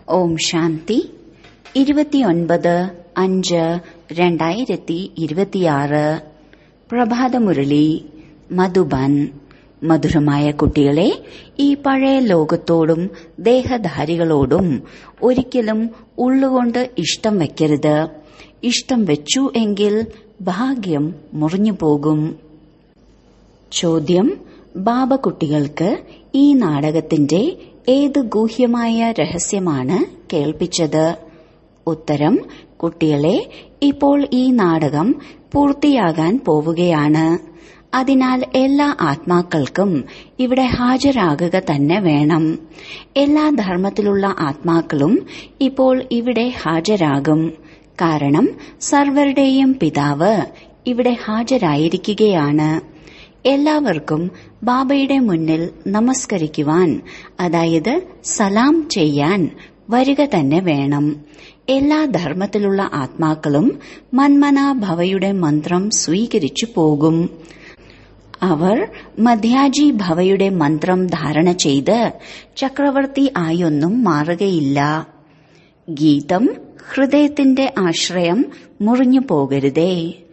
ഓം ശാന്തി ഇരുപത്തിയൊൻപത് അഞ്ച് രണ്ടായിരത്തി ഇരുപത്തിയാറ് പ്രഭാതമുരളി മധുബൻ മധുരമായ കുട്ടികളെ ഈ പഴയ ലോകത്തോടും ദേഹധാരികളോടും ഒരിക്കലും ഉള്ളുകൊണ്ട് ഇഷ്ടം വെക്കരുത് ഇഷ്ടം വെച്ചു എങ്കിൽ ഭാഗ്യം മുറിഞ്ഞു പോകും ചോദ്യം ബാബ കുട്ടികൾക്ക് ഈ നാടകത്തിന്റെ ഏത് ഗൂഹ്യമായ രഹസ്യമാണ് കേൾപ്പിച്ചത് ഉത്തരം കുട്ടികളെ ഇപ്പോൾ ഈ നാടകം പൂർത്തിയാകാൻ പോവുകയാണ് അതിനാൽ എല്ലാ ആത്മാക്കൾക്കും ഇവിടെ ഹാജരാകുക തന്നെ വേണം എല്ലാ ധർമ്മത്തിലുള്ള ആത്മാക്കളും ഇപ്പോൾ ഇവിടെ ഹാജരാകും കാരണം സർവരുടെയും പിതാവ് ഇവിടെ ഹാജരായിരിക്കുകയാണ് എല്ലാവർക്കും ബാബയുടെ മുന്നിൽ നമസ്കരിക്കുവാൻ അതായത് സലാം ചെയ്യാൻ വരിക തന്നെ വേണം എല്ലാ ധർമ്മത്തിലുള്ള ആത്മാക്കളും മന്മന ഭവയുടെ മന്ത്രം സ്വീകരിച്ചു പോകും അവർ മധ്യാജി ഭവയുടെ മന്ത്രം ധാരണ ചെയ്ത് ചക്രവർത്തി ആയൊന്നും മാറുകയില്ല ഗീതം ഹൃദയത്തിന്റെ ആശ്രയം മുറിഞ്ഞു പോകരുതേ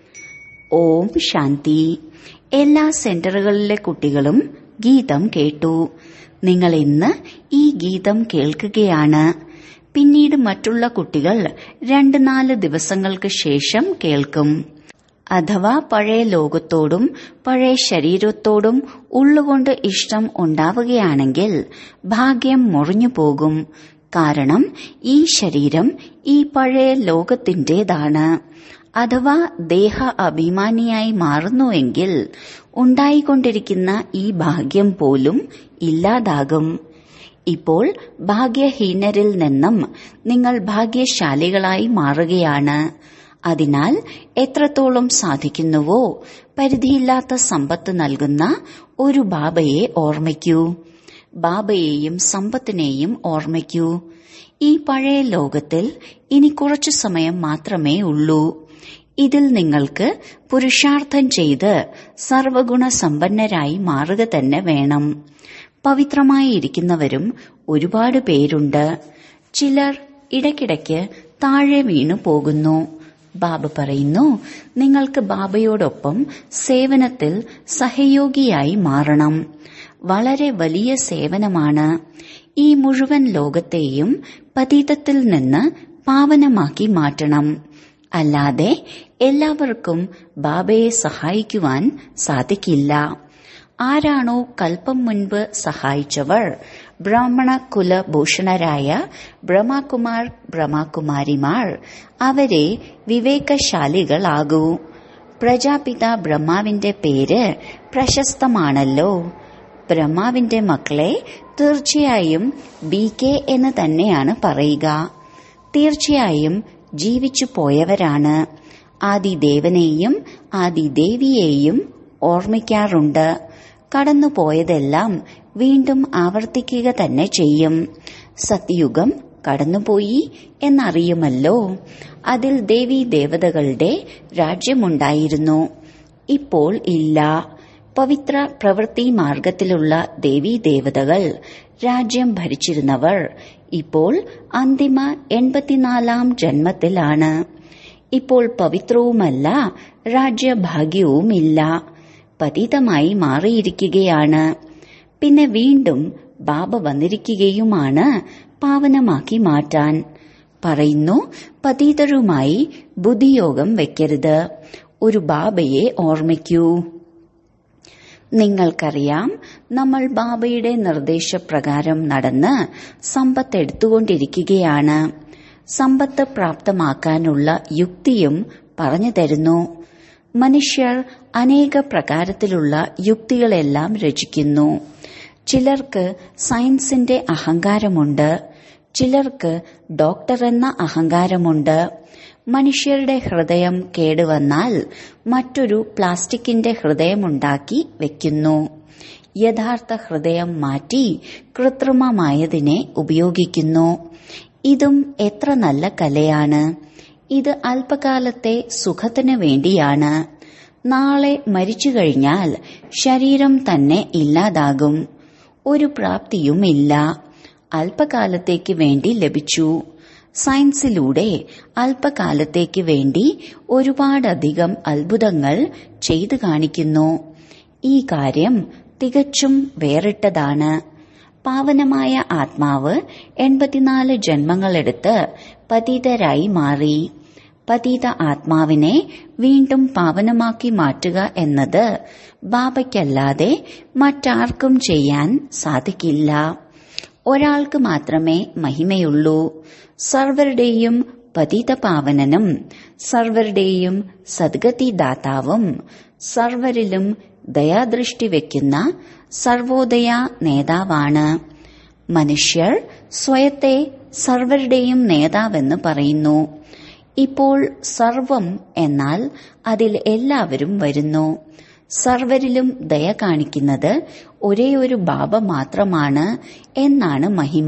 ഓം ശാന്തി എല്ലാ സെന്ററുകളിലെ കുട്ടികളും ഗീതം കേട്ടു നിങ്ങൾ ഇന്ന് ഈ ഗീതം കേൾക്കുകയാണ് പിന്നീട് മറ്റുള്ള കുട്ടികൾ രണ്ട് നാല് ദിവസങ്ങൾക്ക് ശേഷം കേൾക്കും അഥവാ പഴയ ലോകത്തോടും പഴയ ശരീരത്തോടും ഉള്ളുകൊണ്ട് ഇഷ്ടം ഉണ്ടാവുകയാണെങ്കിൽ ഭാഗ്യം മുറിഞ്ഞു പോകും കാരണം ഈ ശരീരം ഈ പഴയ ലോകത്തിന്റേതാണ് അഥവാ ദേഹ അഭിമാനിയായി മാറുന്നുവെങ്കിൽ ഉണ്ടായിക്കൊണ്ടിരിക്കുന്ന ഈ ഭാഗ്യം പോലും ഇല്ലാതാകും ഇപ്പോൾ ഭാഗ്യഹീനരിൽ നിന്നും നിങ്ങൾ ഭാഗ്യശാലികളായി മാറുകയാണ് അതിനാൽ എത്രത്തോളം സാധിക്കുന്നുവോ പരിധിയില്ലാത്ത സമ്പത്ത് നൽകുന്ന ഒരു ബാബയെ ഓർമ്മിക്കൂ ബാബയെയും സമ്പത്തിനെയും ഓർമ്മിക്കൂ ഈ പഴയ ലോകത്തിൽ ഇനി കുറച്ചു സമയം മാത്രമേ ഉള്ളൂ ഇതിൽ നിങ്ങൾക്ക് പുരുഷാർത്ഥം ചെയ്ത് സർവഗുണ സമ്പന്നരായി മാറുക തന്നെ വേണം പവിത്രമായി ഇരിക്കുന്നവരും ഒരുപാട് പേരുണ്ട് ചിലർ ഇടയ്ക്കിടയ്ക്ക് താഴെ വീണു പോകുന്നു ബാബ പറയുന്നു നിങ്ങൾക്ക് ബാബയോടൊപ്പം സേവനത്തിൽ സഹയോഗിയായി മാറണം വളരെ വലിയ സേവനമാണ് ഈ മുഴുവൻ ലോകത്തെയും പതീതത്തിൽ നിന്ന് പാവനമാക്കി മാറ്റണം അല്ലാതെ എല്ലാവർക്കും ബാബയെ സഹായിക്കുവാൻ സാധിക്കില്ല ആരാണോ കൽപ്പം മുൻപ് സഹായിച്ചവർ ബ്രാഹ്മണ കുലഭൂഷണരായ ബ്രഹ്മകുമാർ ബ്രഹ്മകുമാരിമാർ അവരെ വിവേകശാലികളാകൂ പ്രജാപിത ബ്രഹ്മാവിന്റെ പേര് പ്രശസ്തമാണല്ലോ ബ്രഹ്മാവിന്റെ മക്കളെ തീർച്ചയായും ബി കെ എന്ന് തന്നെയാണ് പറയുക തീർച്ചയായും ജീവിച്ചു പോയവരാണ് ആദിദേവനെയും ആദിദേവിയെയും ഓർമ്മിക്കാറുണ്ട് കടന്നുപോയതെല്ലാം വീണ്ടും ആവർത്തിക്കുക തന്നെ ചെയ്യും സത്യുഗം കടന്നുപോയി എന്നറിയുമല്ലോ അതിൽ ദേവീ ദേവതകളുടെ രാജ്യമുണ്ടായിരുന്നു ഇപ്പോൾ ഇല്ല പവിത്ര പ്രവൃത്തി മാർഗത്തിലുള്ള ദേവീ ദേവതകൾ രാജ്യം ഭരിച്ചിരുന്നവർ ഇപ്പോൾ അന്തിമ എൺപത്തിനാലാം ജന്മത്തിലാണ് ഇപ്പോൾ പവിത്രവുമല്ല രാജ്യഭാഗ്യവുമില്ല പതിതമായി മാറിയിരിക്കുകയാണ് പിന്നെ വീണ്ടും ബാബ വന്നിരിക്കുകയുമാണ് പാവനമാക്കി മാറ്റാൻ പറയുന്നു പതീതരുമായി ബുദ്ധിയോഗം വെക്കരുത് ഒരു ബാബയെ ഓർമ്മിക്കൂ നിങ്ങൾക്കറിയാം നമ്മൾ ബാബയുടെ നിർദ്ദേശപ്രകാരം നടന്ന് സമ്പത്ത് എടുത്തുകൊണ്ടിരിക്കുകയാണ് സമ്പത്ത് പ്രാപ്തമാക്കാനുള്ള യുക്തിയും പറഞ്ഞു തരുന്നു മനുഷ്യർ അനേക പ്രകാരത്തിലുള്ള യുക്തികളെല്ലാം രചിക്കുന്നു ചിലർക്ക് സയൻസിന്റെ അഹങ്കാരമുണ്ട് ചിലർക്ക് ഡോക്ടർ എന്ന അഹങ്കാരമുണ്ട് മനുഷ്യരുടെ ഹൃദയം കേടുവന്നാൽ മറ്റൊരു പ്ലാസ്റ്റിക്കിന്റെ ഹൃദയമുണ്ടാക്കി വെക്കുന്നു യഥാർത്ഥ ഹൃദയം മാറ്റി കൃത്രിമമായതിനെ ഉപയോഗിക്കുന്നു ഇതും എത്ര നല്ല കലയാണ് ഇത് അല്പകാലത്തെ സുഖത്തിന് വേണ്ടിയാണ് നാളെ മരിച്ചു കഴിഞ്ഞാൽ ശരീരം തന്നെ ഇല്ലാതാകും ഒരു പ്രാപ്തിയുമില്ല അല്പകാലത്തേക്ക് വേണ്ടി ലഭിച്ചു സയൻസിലൂടെ അല്പകാലത്തേക്ക് വേണ്ടി ഒരുപാടധികം അത്ഭുതങ്ങൾ ചെയ്തു കാണിക്കുന്നു ഈ കാര്യം തികച്ചും വേറിട്ടതാണ് പാവനമായ ആത്മാവ് എൺപത്തിനാല് ജന്മങ്ങളെടുത്ത് പതിതരായി മാറി പതിത ആത്മാവിനെ വീണ്ടും പാവനമാക്കി മാറ്റുക എന്നത് ബാബയ്ക്കല്ലാതെ മറ്റാർക്കും ചെയ്യാൻ സാധിക്കില്ല ഒരാൾക്ക് മാത്രമേ മഹിമയുള്ളൂ സർവരുടെയും പതിത പാവനനും സർവരുടെയും സദ്ഗതിദാതാവും സർവരിലും ദയാദൃഷ്ടി വെക്കുന്ന സർവോദയ നേതാവാണ് മനുഷ്യർ സ്വയത്തെ സർവരുടെയും നേതാവെന്ന് പറയുന്നു ഇപ്പോൾ സർവം എന്നാൽ അതിൽ എല്ലാവരും വരുന്നു സർവരിലും ദയ കാണിക്കുന്നത് ഒരേ ഒരു ബാബ മാത്രമാണ് എന്നാണ് മഹിമ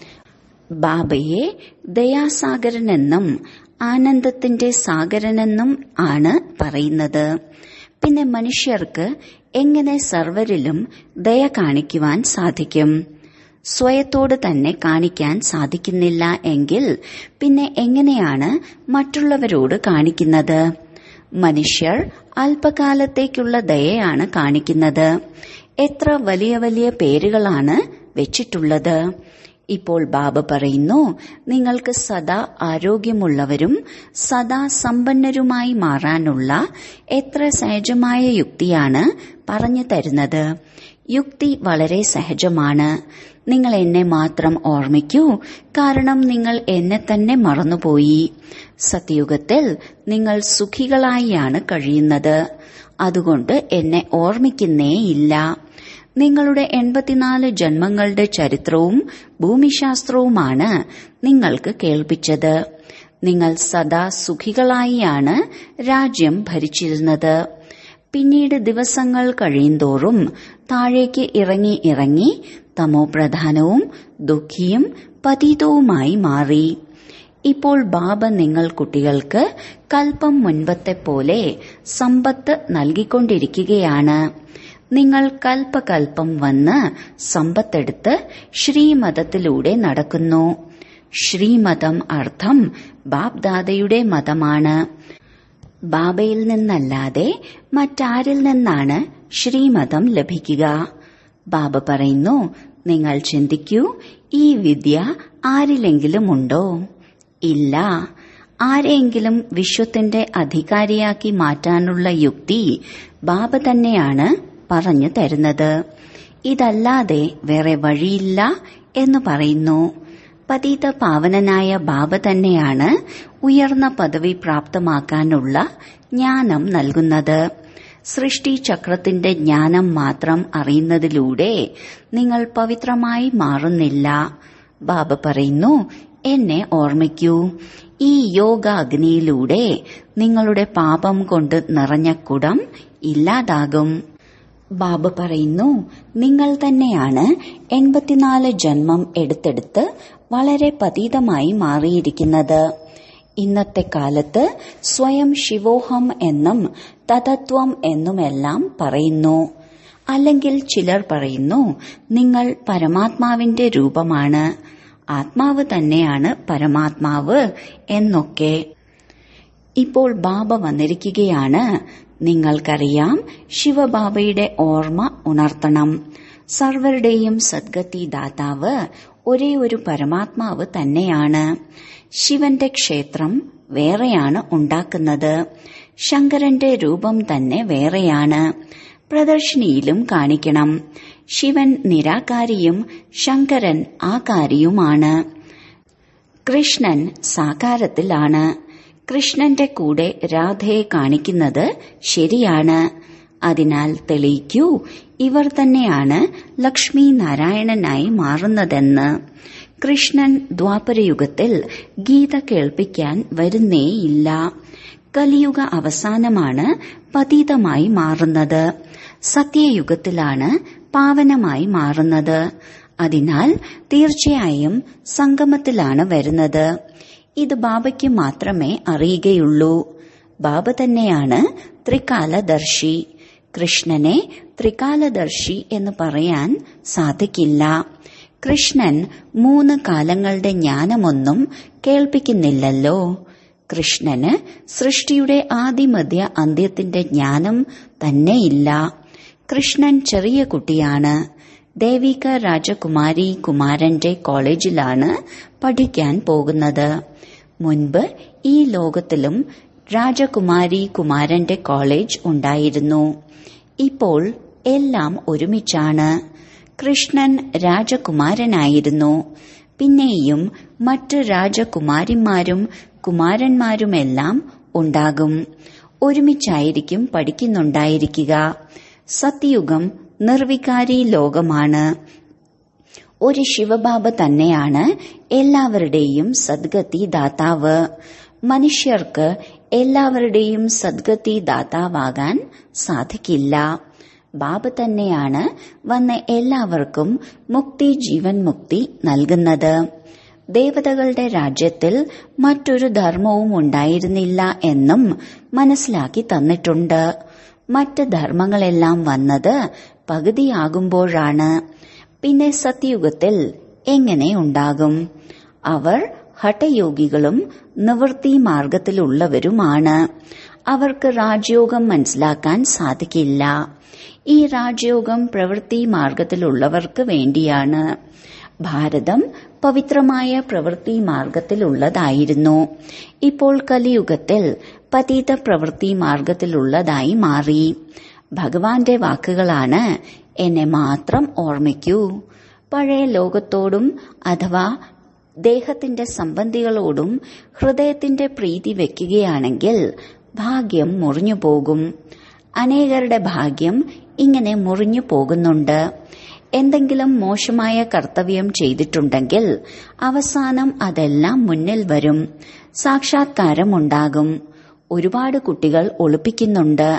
ബാബയെ ദയാസാഗരനെന്നും ആനന്ദത്തിന്റെ സാഗരനെന്നും ആണ് പറയുന്നത് പിന്നെ മനുഷ്യർക്ക് എങ്ങനെ സർവരിലും ദയ കാണിക്കുവാൻ സാധിക്കും സ്വയത്തോട് തന്നെ കാണിക്കാൻ സാധിക്കുന്നില്ല എങ്കിൽ പിന്നെ എങ്ങനെയാണ് മറ്റുള്ളവരോട് കാണിക്കുന്നത് മനുഷ്യർ അല്പകാലത്തേക്കുള്ള ദയയാണ് കാണിക്കുന്നത് എത്ര വലിയ വലിയ പേരുകളാണ് വെച്ചിട്ടുള്ളത് ഇപ്പോൾ ബാബ പറയുന്നു നിങ്ങൾക്ക് സദാ ആരോഗ്യമുള്ളവരും സദാ സമ്പന്നരുമായി മാറാനുള്ള എത്ര സഹജമായ യുക്തിയാണ് പറഞ്ഞു തരുന്നത് യുക്തി വളരെ സഹജമാണ് നിങ്ങൾ എന്നെ മാത്രം ഓർമ്മിക്കൂ കാരണം നിങ്ങൾ എന്നെ തന്നെ മറന്നുപോയി സത്യയുഗത്തിൽ നിങ്ങൾ സുഖികളായാണ് കഴിയുന്നത് അതുകൊണ്ട് എന്നെ ഓർമ്മിക്കുന്നേയില്ല നിങ്ങളുടെ എൺപത്തിനാല് ജന്മങ്ങളുടെ ചരിത്രവും ഭൂമിശാസ്ത്രവുമാണ് നിങ്ങൾക്ക് കേൾപ്പിച്ചത് നിങ്ങൾ സദാ സുഖികളായിയാണ് രാജ്യം ഭരിച്ചിരുന്നത് പിന്നീട് ദിവസങ്ങൾ കഴിയുന്തോറും താഴേക്ക് ഇറങ്ങി ഇറങ്ങി തമോപ്രധാനവും ദുഃഖിയും പതീതവുമായി മാറി ഇപ്പോൾ ബാബ നിങ്ങൾ കുട്ടികൾക്ക് കൽപ്പം മുൻപത്തെ പോലെ സമ്പത്ത് നൽകിക്കൊണ്ടിരിക്കുകയാണ് നിങ്ങൾ കൽപ്പകൽപ്പം വന്ന് സമ്പത്തെടുത്ത് ശ്രീമതത്തിലൂടെ നടക്കുന്നു ശ്രീമതം അർത്ഥം ബാബ്ദാദയുടെ മതമാണ് ബാബയിൽ നിന്നല്ലാതെ മറ്റാരിൽ നിന്നാണ് ശ്രീമതം ലഭിക്കുക ബാബ പറയുന്നു നിങ്ങൾ ചിന്തിക്കൂ ഈ വിദ്യ ആരിലെങ്കിലും ഉണ്ടോ ഇല്ല ആരെങ്കിലും വിശ്വത്തിന്റെ അധികാരിയാക്കി മാറ്റാനുള്ള യുക്തി ബാബ തന്നെയാണ് പറഞ്ഞു തരുന്നത് ഇതല്ലാതെ വേറെ വഴിയില്ല എന്ന് പറയുന്നു പതീത പാവനനായ ബാബ തന്നെയാണ് ഉയർന്ന പദവി പ്രാപ്തമാക്കാനുള്ള ജ്ഞാനം നൽകുന്നത് സൃഷ്ടി ചക്രത്തിന്റെ ജ്ഞാനം മാത്രം അറിയുന്നതിലൂടെ നിങ്ങൾ പവിത്രമായി മാറുന്നില്ല ബാബ പറയുന്നു എന്നെ ഓർമ്മിക്കൂ ഈ യോഗാഗ്നിയിലൂടെ നിങ്ങളുടെ പാപം കൊണ്ട് നിറഞ്ഞ കുടം ഇല്ലാതാകും ബാബ പറയുന്നു നിങ്ങൾ തന്നെയാണ് എൺപത്തിനാല് ജന്മം എടുത്തെടുത്ത് വളരെ പതീതമായി മാറിയിരിക്കുന്നത് ഇന്നത്തെ കാലത്ത് സ്വയം ശിവോഹം എന്നും തതത്വം എന്നുമെല്ലാം പറയുന്നു അല്ലെങ്കിൽ ചിലർ പറയുന്നു നിങ്ങൾ പരമാത്മാവിന്റെ രൂപമാണ് ആത്മാവ് തന്നെയാണ് പരമാത്മാവ് എന്നൊക്കെ ഇപ്പോൾ ബാബ വന്നിരിക്കുകയാണ് നിങ്ങൾക്കറിയാം ശിവബാബയുടെ ഓർമ്മ ഉണർത്തണം സർവരുടെയും സദ്ഗതി ദാതാവ് ഒരേ ഒരു പരമാത്മാവ് തന്നെയാണ് ശിവന്റെ ക്ഷേത്രം വേറെയാണ് ഉണ്ടാക്കുന്നത് ശങ്കരന്റെ രൂപം തന്നെ വേറെയാണ് പ്രദർശിനിയിലും കാണിക്കണം ശിവൻ നിരാകാരിയും ശങ്കരൻ ആകാരിയുമാണ് കൃഷ്ണൻ സാകാരത്തിലാണ് കൃഷ്ണന്റെ കൂടെ രാധയെ കാണിക്കുന്നത് ശരിയാണ് അതിനാൽ തെളിയിക്കൂ ഇവർ തന്നെയാണ് ലക്ഷ്മി നാരായണനായി മാറുന്നതെന്ന് കൃഷ്ണൻ ദ്വാപരയുഗത്തിൽ ഗീത കേൾപ്പിക്കാൻ വരുന്നേയില്ല കലിയുഗ അവസാനമാണ് പതീതമായി മാറുന്നത് സത്യയുഗത്തിലാണ് പാവനമായി മാറുന്നത് അതിനാൽ തീർച്ചയായും സംഗമത്തിലാണ് വരുന്നത് ഇത് ബാബയ്ക്ക് മാത്രമേ അറിയുകയുള്ളൂ ബാബ തന്നെയാണ് ത്രികാലദർശി കൃഷ്ണനെ ത്രികാലദർശി എന്ന് പറയാൻ സാധിക്കില്ല കൃഷ്ണൻ മൂന്ന് കാലങ്ങളുടെ ജ്ഞാനമൊന്നും കേൾപ്പിക്കുന്നില്ലല്ലോ കൃഷ്ണന് സൃഷ്ടിയുടെ ആദിമധ്യ അന്ത്യത്തിന്റെ ജ്ഞാനം തന്നെയില്ല കൃഷ്ണൻ ചെറിയ കുട്ടിയാണ് ദേവിക രാജകുമാരി കുമാരന്റെ കോളേജിലാണ് പഠിക്കാൻ പോകുന്നത് മുൻപ് ഈ ലോകത്തിലും രാജകുമാരി കുമാരന്റെ കോളേജ് ഉണ്ടായിരുന്നു ഇപ്പോൾ എല്ലാം ഒരുമിച്ചാണ് കൃഷ്ണൻ രാജകുമാരനായിരുന്നു പിന്നെയും മറ്റ് രാജകുമാരിമാരും കുമാരന്മാരുമെല്ലാം ഉണ്ടാകും ഒരുമിച്ചായിരിക്കും പഠിക്കുന്നുണ്ടായിരിക്കുക സത്യയുഗം നിർവികാരി ലോകമാണ് ഒരു ശിവബാബ തന്നെയാണ് എല്ലാവരുടെയും സദ്ഗതി ദാതാവ് മനുഷ്യർക്ക് എല്ലാവരുടെയും സദ്ഗതി ദാതാവാകാൻ സാധിക്കില്ല ബാബ തന്നെയാണ് വന്ന് എല്ലാവർക്കും മുക്തി ജീവൻ മുക്തി നൽകുന്നത് ദേവതകളുടെ രാജ്യത്തിൽ മറ്റൊരു ധർമ്മവും ഉണ്ടായിരുന്നില്ല എന്നും മനസ്സിലാക്കി തന്നിട്ടുണ്ട് മറ്റ് ധർമ്മങ്ങളെല്ലാം വന്നത് പകുതിയാകുമ്പോഴാണ് പിന്നെ സത്യയുഗത്തിൽ എങ്ങനെ ഉണ്ടാകും അവർ ഹഠയോഗികളും നിവൃത്തി മാർഗത്തിലുള്ളവരുമാണ് അവർക്ക് രാജയോഗം മനസ്സിലാക്കാൻ സാധിക്കില്ല ഈ രാജയോഗം പ്രവൃത്തി മാർഗത്തിലുള്ളവർക്ക് വേണ്ടിയാണ് ഭാരതം പവിത്രമായ പ്രവൃത്തി മാർഗത്തിലുള്ളതായിരുന്നു ഇപ്പോൾ കലിയുഗത്തിൽ പതീത പ്രവൃത്തി മാർഗത്തിലുള്ളതായി മാറി ഭഗവാന്റെ വാക്കുകളാണ് എന്നെ മാത്രം ഓർമ്മിക്കൂ പഴയ ലോകത്തോടും അഥവാ ദേഹത്തിന്റെ സംബന്ധികളോടും ഹൃദയത്തിന്റെ പ്രീതി വെക്കുകയാണെങ്കിൽ ഭാഗ്യം മുറിഞ്ഞു പോകും അനേകരുടെ ഭാഗ്യം ഇങ്ങനെ മുറിഞ്ഞു പോകുന്നുണ്ട് എന്തെങ്കിലും മോശമായ കർത്തവ്യം ചെയ്തിട്ടുണ്ടെങ്കിൽ അവസാനം അതെല്ലാം മുന്നിൽ വരും സാക്ഷാത്കാരം ഉണ്ടാകും ഒരുപാട് കുട്ടികൾ ഒളിപ്പിക്കുന്നുണ്ട്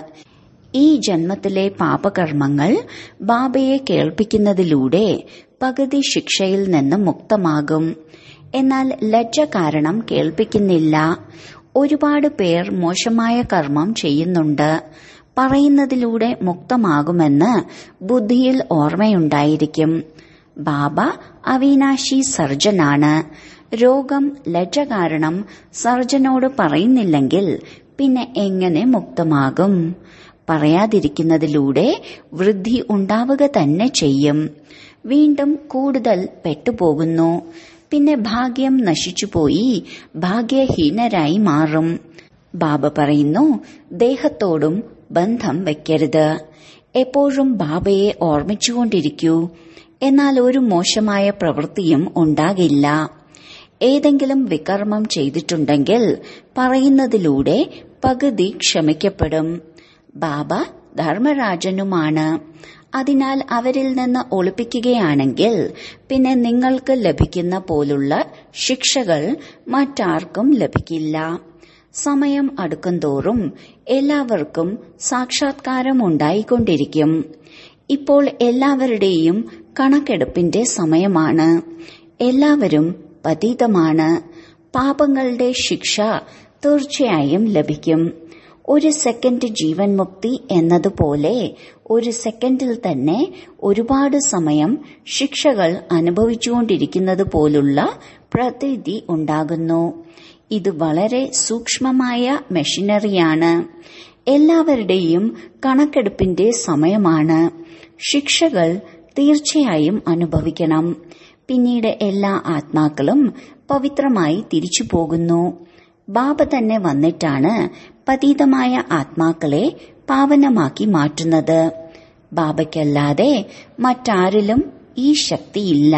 ഈ ജന്മത്തിലെ പാപകർമ്മങ്ങൾ ബാബയെ കേൾപ്പിക്കുന്നതിലൂടെ പകുതി ശിക്ഷയിൽ നിന്ന് മുക്തമാകും എന്നാൽ ലജ്ജ കാരണം കേൾപ്പിക്കുന്നില്ല ഒരുപാട് പേർ മോശമായ കർമ്മം ചെയ്യുന്നുണ്ട് പറയുന്നതിലൂടെ മുക്തമാകുമെന്ന് ബുദ്ധിയിൽ ഓർമ്മയുണ്ടായിരിക്കും ബാബ അവിനാശി സർജനാണ് രോഗം ലജ്ജ കാരണം സർജനോട് പറയുന്നില്ലെങ്കിൽ പിന്നെ എങ്ങനെ മുക്തമാകും പറയാതിരിക്കുന്നതിലൂടെ വൃദ്ധി ഉണ്ടാവുക തന്നെ ചെയ്യും വീണ്ടും കൂടുതൽ പെട്ടുപോകുന്നു പിന്നെ ഭാഗ്യം നശിച്ചുപോയി ഭാഗ്യഹീനരായി മാറും ബാബ പറയുന്നു ദേഹത്തോടും ബന്ധം വെക്കരുത് എപ്പോഴും ബാബയെ ഓർമ്മിച്ചുകൊണ്ടിരിക്കൂ എന്നാൽ ഒരു മോശമായ പ്രവൃത്തിയും ഉണ്ടാകില്ല ഏതെങ്കിലും വികർമ്മം ചെയ്തിട്ടുണ്ടെങ്കിൽ പറയുന്നതിലൂടെ പകുതി ക്ഷമിക്കപ്പെടും ബാബ ധർമ്മരാജനുമാണ് അതിനാൽ അവരിൽ നിന്ന് ഒളിപ്പിക്കുകയാണെങ്കിൽ പിന്നെ നിങ്ങൾക്ക് ലഭിക്കുന്ന പോലുള്ള ശിക്ഷകൾ മറ്റാർക്കും ലഭിക്കില്ല സമയം അടുക്കുംതോറും എല്ലാവർക്കും സാക്ഷാത്കാരം ഉണ്ടായിക്കൊണ്ടിരിക്കും ഇപ്പോൾ എല്ലാവരുടെയും കണക്കെടുപ്പിന്റെ സമയമാണ് എല്ലാവരും പതീതമാണ് പാപങ്ങളുടെ ശിക്ഷ തീർച്ചയായും ലഭിക്കും ഒരു സെക്കൻഡ് ജീവൻ മുക്തി എന്നതുപോലെ ഒരു സെക്കൻഡിൽ തന്നെ ഒരുപാട് സമയം ശിക്ഷകൾ അനുഭവിച്ചുകൊണ്ടിരിക്കുന്നത് പോലുള്ള പ്രതീതി ഉണ്ടാകുന്നു ഇത് വളരെ സൂക്ഷ്മമായ മെഷീനറിയാണ് എല്ലാവരുടെയും കണക്കെടുപ്പിന്റെ സമയമാണ് ശിക്ഷകൾ തീർച്ചയായും അനുഭവിക്കണം പിന്നീട് എല്ലാ ആത്മാക്കളും പവിത്രമായി തിരിച്ചു പോകുന്നു ബാബ തന്നെ വന്നിട്ടാണ് പതീതമായ ആത്മാക്കളെ പാവനമാക്കി മാറ്റുന്നത് ബാബയ്ക്കല്ലാതെ മറ്റാരിലും ഈ ശക്തിയില്ല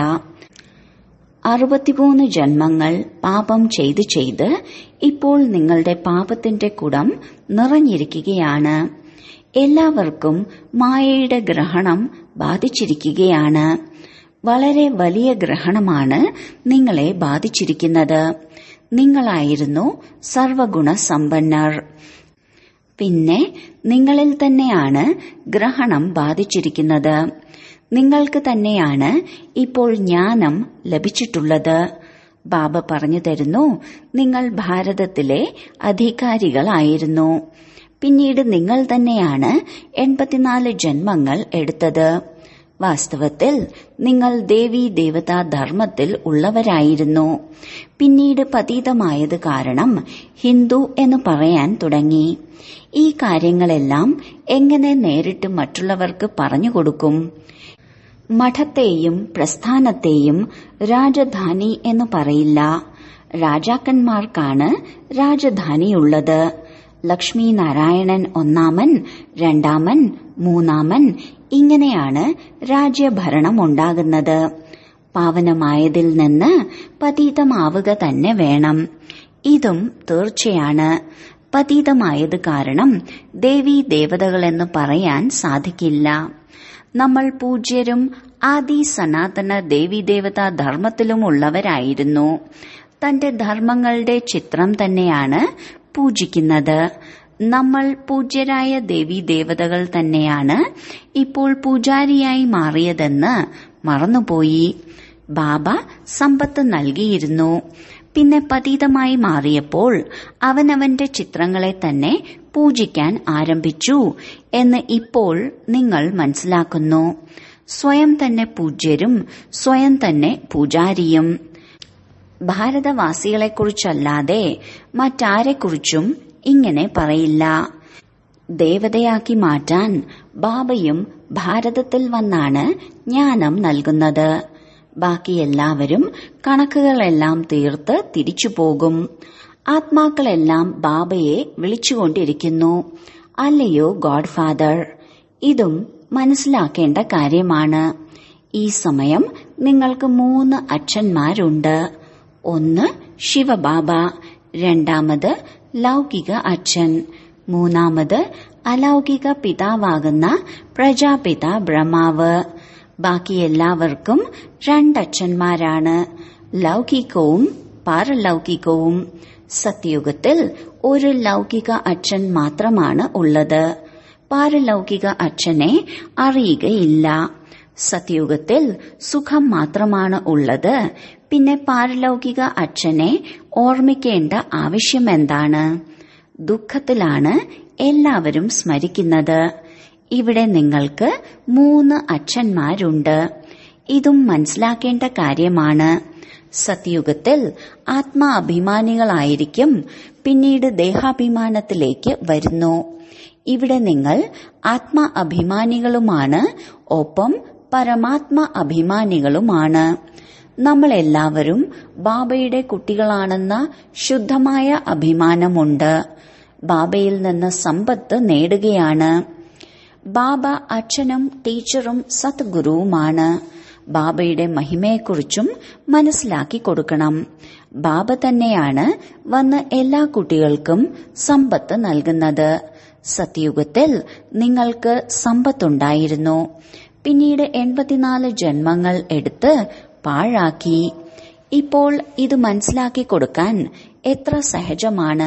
അറുപത്തിമൂന്ന് ജന്മങ്ങൾ പാപം ചെയ്ത് ചെയ്ത് ഇപ്പോൾ നിങ്ങളുടെ പാപത്തിന്റെ കുടം നിറഞ്ഞിരിക്കുകയാണ് എല്ലാവർക്കും മായയുടെ ഗ്രഹണം ബാധിച്ചിരിക്കുകയാണ് വളരെ വലിയ ഗ്രഹണമാണ് നിങ്ങളെ ബാധിച്ചിരിക്കുന്നത് നിങ്ങളായിരുന്നു സർവഗുണ സമ്പന്നർ പിന്നെ നിങ്ങളിൽ തന്നെയാണ് ഗ്രഹണം ബാധിച്ചിരിക്കുന്നത് നിങ്ങൾക്ക് തന്നെയാണ് ഇപ്പോൾ ജ്ഞാനം ലഭിച്ചിട്ടുള്ളത് ബാബ പറഞ്ഞു തരുന്നു നിങ്ങൾ ഭാരതത്തിലെ അധികാരികളായിരുന്നു പിന്നീട് നിങ്ങൾ തന്നെയാണ് എൺപത്തിനാല് ജന്മങ്ങൾ എടുത്തത് വാസ്തവത്തിൽ നിങ്ങൾ ദേവീ ദേവതാ ധർമ്മത്തിൽ ഉള്ളവരായിരുന്നു പിന്നീട് പതീതമായത് കാരണം ഹിന്ദു എന്ന് പറയാൻ തുടങ്ങി ഈ കാര്യങ്ങളെല്ലാം എങ്ങനെ നേരിട്ട് മറ്റുള്ളവർക്ക് പറഞ്ഞുകൊടുക്കും മഠത്തെയും പ്രസ്ഥാനത്തെയും രാജധാനി എന്ന് പറയില്ല രാജാക്കന്മാർക്കാണ് രാജധാനിയുള്ളത് ലക്ഷ്മി നാരായണൻ ഒന്നാമൻ രണ്ടാമൻ മൂന്നാമൻ ഇങ്ങനെയാണ് രാജ്യഭരണം ഉണ്ടാകുന്നത് പാവനമായതിൽ നിന്ന് പതീതമാവുക തന്നെ വേണം ഇതും തീർച്ചയാണ് പതീതമായത് കാരണം ദേവീ ദേവതകളെന്ന് പറയാൻ സാധിക്കില്ല നമ്മൾ പൂജ്യരും ആദി സനാതന ദേവീദേവതാ ധർമ്മത്തിലുമുള്ളവരായിരുന്നു തന്റെ ധർമ്മങ്ങളുടെ ചിത്രം തന്നെയാണ് പൂജിക്കുന്നത് നമ്മൾ പൂജ്യരായ ദേവീ ദേവതകൾ തന്നെയാണ് ഇപ്പോൾ പൂജാരിയായി മാറിയതെന്ന് മറന്നുപോയി ബാബ സമ്പത്ത് നൽകിയിരുന്നു പിന്നെ പതീതമായി മാറിയപ്പോൾ അവനവന്റെ ചിത്രങ്ങളെ തന്നെ പൂജിക്കാൻ ആരംഭിച്ചു എന്ന് ഇപ്പോൾ നിങ്ങൾ മനസ്സിലാക്കുന്നു സ്വയം തന്നെ പൂജ്യരും സ്വയം തന്നെ പൂജാരിയും ഭാരതവാസികളെക്കുറിച്ചല്ലാതെ മറ്റാരെക്കുറിച്ചും ഇങ്ങനെ പറയില്ല ദേവതയാക്കി മാറ്റാൻ ബാബയും ഭാരതത്തിൽ വന്നാണ് ജ്ഞാനം നൽകുന്നത് ബാക്കി എല്ലാവരും കണക്കുകളെല്ലാം തീർത്ത് തിരിച്ചു പോകും ആത്മാക്കളെല്ലാം ബാബയെ വിളിച്ചുകൊണ്ടിരിക്കുന്നു അല്ലയോ ഗോഡ് ഫാദർ ഇതും മനസ്സിലാക്കേണ്ട കാര്യമാണ് ഈ സമയം നിങ്ങൾക്ക് മൂന്ന് അച്ഛന്മാരുണ്ട് ഒന്ന് ശിവബാബ രണ്ടാമത് ലൗകിക അച്ഛൻ മൂന്നാമത് അലൗകിക പിതാവാകുന്ന പ്രജാപിത ബ്രഹ്മാവ് ബാക്കി എല്ലാവർക്കും രണ്ടച്ഛന്മാരാണ് ലൗകികവും പാരലൗകികവും സത്യയുഗത്തിൽ ഒരു ലൗകിക അച്ഛൻ മാത്രമാണ് ഉള്ളത് പാരലൗകിക അച്ഛനെ അറിയുകയില്ല സത്യയുഗത്തിൽ സുഖം മാത്രമാണ് ഉള്ളത് പിന്നെ പാരലൗകിക അച്ഛനെ ഓർമ്മിക്കേണ്ട ആവശ്യമെന്താണ് ദുഃഖത്തിലാണ് എല്ലാവരും സ്മരിക്കുന്നത് ഇവിടെ നിങ്ങൾക്ക് മൂന്ന് അച്ഛന്മാരുണ്ട് ഇതും മനസ്സിലാക്കേണ്ട കാര്യമാണ് സത്യുഗത്തിൽ ആത്മാ അഭിമാനികളായിരിക്കും പിന്നീട് ദേഹാഭിമാനത്തിലേക്ക് വരുന്നു ഇവിടെ നിങ്ങൾ ആത്മാ അഭിമാനികളുമാണ് ഒപ്പം പരമാത്മ അഭിമാനികളുമാണ് നമ്മളെല്ലാവരും ബാബയുടെ കുട്ടികളാണെന്ന ശുദ്ധമായ അഭിമാനമുണ്ട് ബാബയിൽ നിന്ന് സമ്പത്ത് നേടുകയാണ് ബാബ അച്ഛനും ടീച്ചറും സത്ഗുരുവുമാണ് ബാബയുടെ മഹിമയെക്കുറിച്ചും മനസ്സിലാക്കി കൊടുക്കണം ബാബ തന്നെയാണ് വന്ന് എല്ലാ കുട്ടികൾക്കും സമ്പത്ത് നൽകുന്നത് സത്യുഗത്തിൽ നിങ്ങൾക്ക് സമ്പത്തുണ്ടായിരുന്നു പിന്നീട് എൺപത്തിനാല് ജന്മങ്ങൾ എടുത്ത് പാഴാക്കി ഇപ്പോൾ ഇത് മനസ്സിലാക്കി കൊടുക്കാൻ എത്ര സഹജമാണ്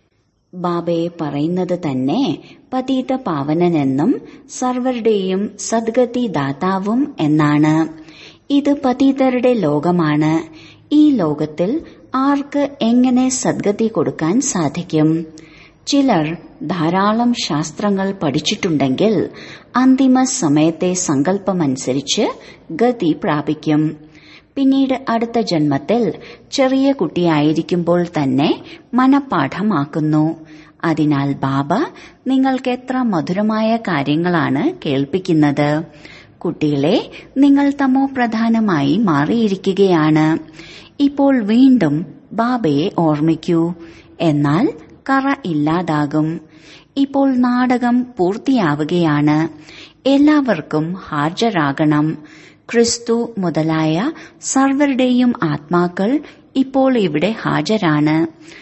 ബാബയെ പറയുന്നത് തന്നെ പതീത പാവനനെന്നും സർവരുടെയും സദ്ഗതി ദാതാവും എന്നാണ് ഇത് പതീതരുടെ ലോകമാണ് ഈ ലോകത്തിൽ ആർക്ക് എങ്ങനെ സദ്ഗതി കൊടുക്കാൻ സാധിക്കും ചിലർ ധാരാളം ശാസ്ത്രങ്ങൾ പഠിച്ചിട്ടുണ്ടെങ്കിൽ അന്തിമ സമയത്തെ സങ്കല്പമനുസരിച്ച് ഗതി പ്രാപിക്കും പിന്നീട് അടുത്ത ജന്മത്തിൽ ചെറിയ കുട്ടിയായിരിക്കുമ്പോൾ തന്നെ മനഃപാഠമാക്കുന്നു അതിനാൽ ബാബ നിങ്ങൾക്ക് എത്ര മധുരമായ കാര്യങ്ങളാണ് കേൾപ്പിക്കുന്നത് കുട്ടികളെ നിങ്ങൾ തമോ പ്രധാനമായി മാറിയിരിക്കുകയാണ് ഇപ്പോൾ വീണ്ടും ബാബയെ ഓർമ്മിക്കൂ എന്നാൽ കറ ഇല്ലാതാകും ഇപ്പോൾ നാടകം പൂർത്തിയാവുകയാണ് എല്ലാവർക്കും ഹാജരാകണം ക്രിസ്തു മുതലായ സർവരുടെയും ആത്മാക്കൾ ഇപ്പോൾ ഇവിടെ ഹാജരാണ്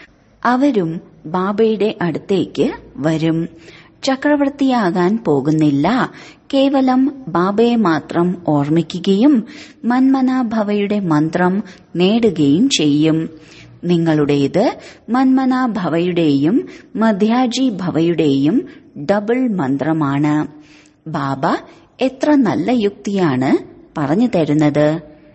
അവരും ബാബയുടെ അടുത്തേക്ക് വരും ചക്രവർത്തിയാകാൻ പോകുന്നില്ല കേവലം ബാബയെ മാത്രം ഓർമ്മിക്കുകയും മന്മനാഭവയുടെ മന്ത്രം നേടുകയും ചെയ്യും നിങ്ങളുടേത് മന്മനാ ഭവയുടെയും മധ്യാജി ഭവയുടെയും ഡബിൾ മന്ത്രമാണ് ബാബ എത്ര നല്ല യുക്തിയാണ് പറഞ്ഞു തരുന്നത്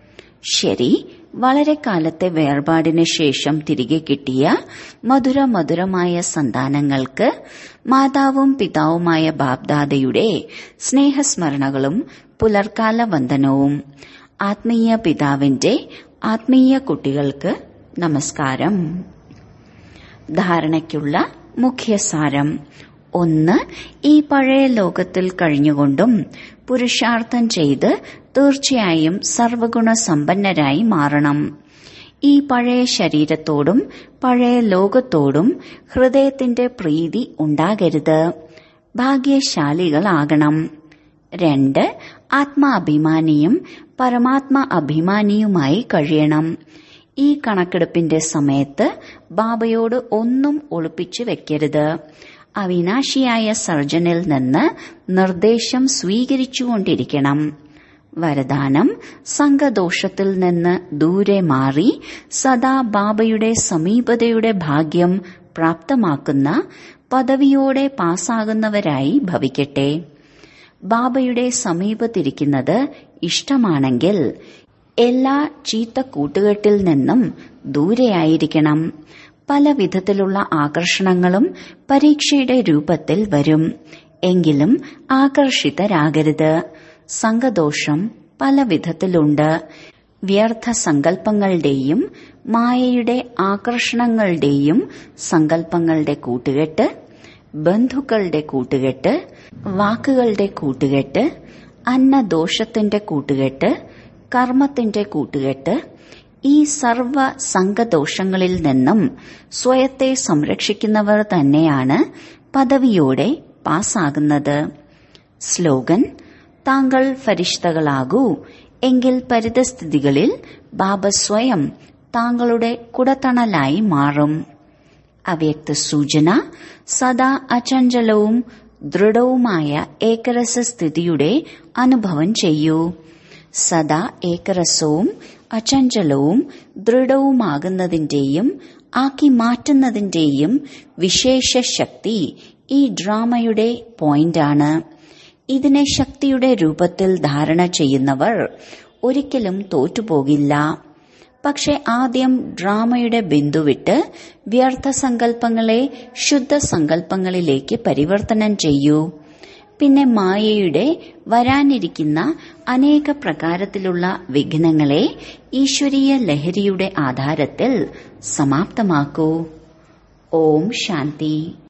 ശരി വളരെ കാലത്തെ വേർപാടിന് ശേഷം തിരികെ കിട്ടിയ മധുര മധുരമായ സന്താനങ്ങൾക്ക് മാതാവും പിതാവുമായ ബാബ്ദാദയുടെ സ്നേഹസ്മരണകളും പുലർക്കാല വന്ദനവും ആത്മീയ പിതാവിന്റെ ആത്മീയ കുട്ടികൾക്ക് നമസ്കാരം ധാരണയ്ക്കുള്ള മുഖ്യസാരം ഒന്ന് ഈ പഴയ ലോകത്തിൽ കഴിഞ്ഞുകൊണ്ടും പുരുഷാർത്ഥം ചെയ്ത് തീർച്ചയായും സർവഗുണ സമ്പന്നരായി മാറണം ഈ പഴയ ശരീരത്തോടും പഴയ ലോകത്തോടും ഹൃദയത്തിന്റെ പ്രീതി ഉണ്ടാകരുത് ഭാഗ്യശാലികളാകണം രണ്ട് ആത്മാഭിമാനിയും പരമാത്മ അഭിമാനിയുമായി കഴിയണം ഈ കണക്കെടുപ്പിന്റെ സമയത്ത് ബാബയോട് ഒന്നും ഒളിപ്പിച്ചു വെക്കരുത് അവിനാശിയായ സർജനിൽ നിന്ന് നിർദ്ദേശം സ്വീകരിച്ചുകൊണ്ടിരിക്കണം വരദാനം സംഘദോഷത്തിൽ നിന്ന് ദൂരെ മാറി സദാ ബാബയുടെ സമീപതയുടെ ഭാഗ്യം പ്രാപ്തമാക്കുന്ന പദവിയോടെ പാസ്സാകുന്നവരായി ഭവിക്കട്ടെ ബാബയുടെ സമീപത്തിരിക്കുന്നത് ഇഷ്ടമാണെങ്കിൽ എല്ലാ ചീത്ത കൂട്ടുകെട്ടിൽ നിന്നും ദൂരെയായിരിക്കണം പല വിധത്തിലുള്ള ആകർഷണങ്ങളും പരീക്ഷയുടെ രൂപത്തിൽ വരും എങ്കിലും ആകർഷിതരാകരുത് സംഘദോഷം പല വിധത്തിലുണ്ട് വ്യർത്ഥ സങ്കല്പങ്ങളുടെയും മായയുടെ ആകർഷണങ്ങളുടെയും സങ്കല്പങ്ങളുടെ കൂട്ടുകെട്ട് ബന്ധുക്കളുടെ കൂട്ടുകെട്ട് വാക്കുകളുടെ കൂട്ടുകെട്ട് അന്നദോഷത്തിന്റെ കൂട്ടുകെട്ട് കർമ്മത്തിന്റെ കൂട്ടുകെട്ട് ഈ സർവ സംഘദോഷങ്ങളിൽ നിന്നും സ്വയത്തെ സംരക്ഷിക്കുന്നവർ തന്നെയാണ് പദവിയോടെ പാസ്സാകുന്നത് സ്ലോഗൻ താങ്കൾ ഫരിഷ്തകളാകൂ എങ്കിൽ പരിതസ്ഥിതികളിൽ ബാബ സ്വയം താങ്കളുടെ കുടത്തണലായി മാറും അവ്യക്ത സൂചന സദാ അചഞ്ചലവും ദൃഢവുമായ ഏകരസ സ്ഥിതിയുടെ അനുഭവം ചെയ്യൂ സദാ ഏകരസവും അചഞ്ചലവും ദൃഢവുമാകുന്നതിന്റെയും ആക്കി മാറ്റുന്നതിന്റെയും വിശേഷ ശക്തി ഈ ഡ്രാമയുടെ പോയിന്റാണ് ഇതിനെ ശക്തിയുടെ രൂപത്തിൽ ധാരണ ചെയ്യുന്നവർ ഒരിക്കലും തോറ്റുപോകില്ല പക്ഷെ ആദ്യം ഡ്രാമയുടെ ബിന്ദുവിട്ട് വ്യർത്ഥ സങ്കല്പങ്ങളെ ശുദ്ധ സങ്കല്പങ്ങളിലേക്ക് പരിവർത്തനം ചെയ്യൂ പിന്നെ മായയുടെ വരാനിരിക്കുന്ന അനേക പ്രകാരത്തിലുള്ള വിഘ്നങ്ങളെ ഈശ്വരീയ ലഹരിയുടെ ആധാരത്തിൽ സമാപ്തമാക്കൂ ഓം ശാന്തി